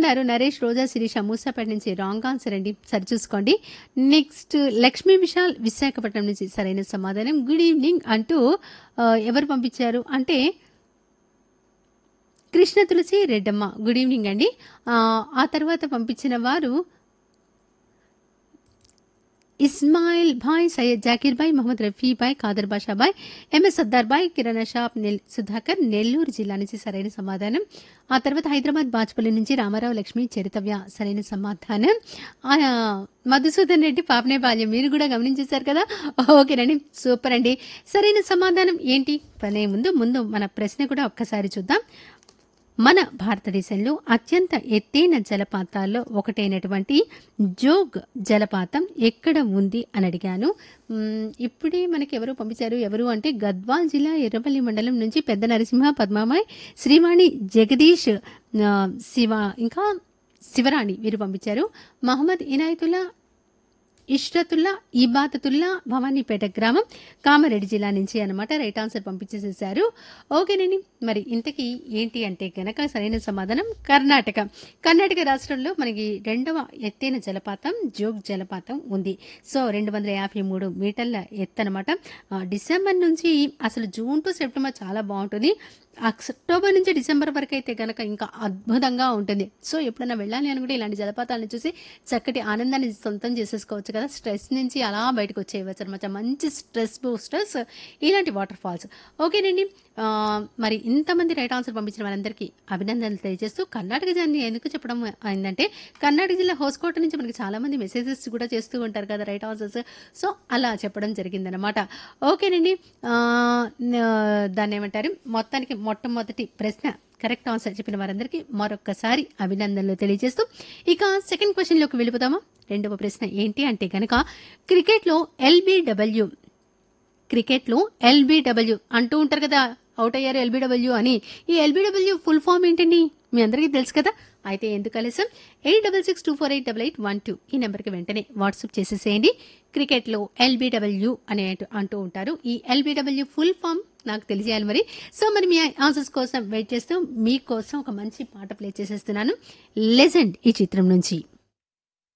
అంటున్నారు నరేష్ రోజా శిరీష మూసాపేట నుంచి wrong answer అండి సరి చూసుకోండి నెక్స్ట్ లక్ష్మీ విశాల్ విశాఖపట్నం నుంచి సరైన సమాధానం గుడ్ ఈవినింగ్ అంటూ ఆ, ఎవరు పంపించారు అంటే కృష్ణ తులసి రెడ్డమ్మ గుడ్ ఈవినింగ్ అండి ఆ, ఆ తర్వాత పంపించిన వారు ఇస్మాయిల్ భాయ్ సయ్యద్ జాకీర్ భాయ్ మహమ్మద్ రఫీ భాయ్ ఖాదర్ బాషా భాయ్ ఎంఎస్ సర్దార్ భాయ్ కిరణ్ షాప్ నెల్ సుధాకర్ నెల్లూరు జిల్లా నుంచి సరైన సమాధానం ఆ తర్వాత హైదరాబాద్ బాజ్పల్లి నుంచి రామారావు లక్ష్మి చరితవ్య సరైన సమాధానం ఆ, మధుసూదన్ రెడ్డి పాపనే బాల్యం మీరు కూడా గమనించేశారు కదా ఓకేనండి సూపర్ అండి సరైన సమాధానం ఏంటి అనే ముందు ముందు మన ప్రశ్న కూడా ఒక్కసారి చూద్దాం మన భారతదేశంలో అత్యంత ఎత్తైన జలపాతాల్లో ఒకటైనటువంటి జోగ్ జలపాతం ఎక్కడ ఉంది అని అడిగాను మ్మ్, ఇప్పుడే మనకి ఎవరు పంపించారు ఎవరు అంటే గద్వాల్ జిల్లా ఎర్రపల్లి మండలం నుంచి పెద్ద నరసింహ పద్మాబాయ్ శ్రీవాణి జగదీష్ ఆ, శివ ఇంకా శివరాణి వీరు పంపించారు మహమ్మద్ ఇనాయతుల్లా ఇష్రతుల్లా ఇబాదతుల్లా భవానీపేట గ్రామం కామారెడ్డి జిల్లా నుంచి అనమాట రైట్ ఆన్సర్ పంపించేసేసారు ఓకేనండి మరి ఇంతకీ ఏంటి అంటే గనక సరైన సమాధానం కర్ణాటక కర్ణాటక రాష్ట్రంలో మనకి రెండవ ఎత్తైన జలపాతం జోగ్ జలపాతం ఉంది సో రెండు వందల యాభై మూడు మీటర్ల ఎత్తు అనమాట డిసెంబర్ నుంచి అసలు జూన్ టు సెప్టెంబర్ చాలా బాగుంటుంది అక్టోబర్ నుంచి డిసెంబర్ వరకు అయితే కనుక ఇంకా అద్భుతంగా ఉంటుంది సో ఎప్పుడైనా వెళ్ళాలి అని కూడా ఇలాంటి జలపాతాలను చూసి చక్కటి ఆనందాన్ని సొంతం చేసేసుకోవచ్చు కదా స్ట్రెస్ నుంచి అలా బయటకు వచ్చేయవచ్చు అనమాట మంచి స్ట్రెస్ బూస్టర్స్ ఇలాంటి వాటర్ ఫాల్స్ ఓకేనండి ఆ, మరి ఇంతమంది రైట్ ఆన్సర్ పంపించిన వారందరికీ అభినందనలు తెలియజేస్తూ కర్ణాటక జర్నీ ఎందుకు చెప్పడం అయిందంటే కర్ణాటక జిల్లా హోస్కోట నుంచి మనకి చాలా మంది మెసేజెస్ కూడా చేస్తూ ఉంటారు కదా రైట్ ఆన్సర్స్ సో అలా చెప్పడం జరిగిందనమాట ఓకేనండి ఆ, న- దాన్ని ఏమంటారు మొత్తానికి మొట్టమొదటి ప్రశ్న కరెక్ట్ ఆన్సర్ చెప్పిన వారందరికీ మరొకసారి అభినందనలు తెలియజేస్తూ ఇక సెకండ్ క్వశ్చన్లోకి వెళ్ళిపోతామా రెండవ ప్రశ్న ఏంటి అంటే గనక క్రికెట్లో ఎల్బిడబ్ల్యూ క్రికెట్లో ఎల్బిడబ్ల్యూ అంటూ ఉంటారు కదా అవుట్ అయ్యారు ఎల్బిడబ్ల్యూ అని ఈ ఎల్బిడబ్ల్యూ ఫుల్ ఫామ్ ఏంటండి మీ అందరికీ తెలుసు కదా అయితే ఎందుకు ఆలస్యం eight double six two four eight double eight one two ఈ నెంబర్కి వెంటనే వాట్సాప్ చేసేసేయండి క్రికెట్లో ఎల్బిడబ్ల్యూ అనే అంటూ ఉంటారు ఈ ఎల్బిడబ్ల్యూ ఫుల్ ఫామ్ నాకు తెలిసేయాలి మరి సో మరి మీ ఆన్సర్స్ కోసం వెయిట్ చేస్తూ మీకోసం ఒక మంచి పాట ప్లే చేసేస్తున్నాను లెజెండ్ ఈ చిత్రం నుంచి